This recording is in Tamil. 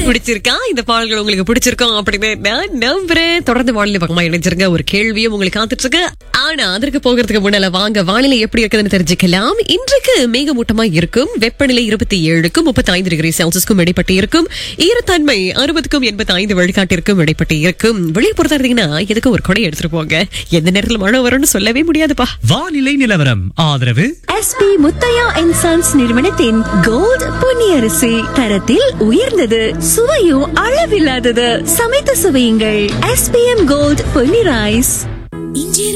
பிடிச்சிருக்கா இந்த பாடல்கள் உங்களுக்கு பிடிச்சிருக்கோம் அப்படின்னு நான் நம்புறேன் தொடர்ந்து வானிலை பக்கமா இணைஞ்சிருங்க ஒரு கேள்வியும் உங்களுக்கு காத்துட்டு இருக்கு ஆனா அதற்கு போகிறதுக்கு முன்னால வாங்க வானிலை எப்படி இருக்குதுன்னு தெரிஞ்சுக்கலாம் இன்றைக்கு மேகமூட்டமா இருக்கும் வெப்பநிலை இருபத்தி ஏழுக்கும் முப்பத்தி ஐந்து டிகிரி செல்சியஸ்க்கும் இடைப்பட்டு இருக்கும் ஈரத்தன்மை அறுபதுக்கும் எண்பத்தி ஐந்து வழிகாட்டிற்கும் இடைப்பட்டு இருக்கும் வெளியே பொறுத்தா இருந்தீங்கன்னா எதுக்கும் ஒரு கொடை எடுத்துட்டு போங்க எந்த நேரத்துல மழை வரும்னு சொல்லவே முடியாதுப்பா வானிலை நிலவரம் ஆதரவு எஸ்பி முத்தையா அண்ட் சன்ஸ் நிறுவனத்தின் கோல்ட் பொன்னியரிசி தரத்தில் உயர்ந்தது சுவையும் அளவில்லாதது சமைத்து சுவையுங்கள் எஸ்பிஎம் கோல்ட் பொன்னி ரைஸ் இஞ்சி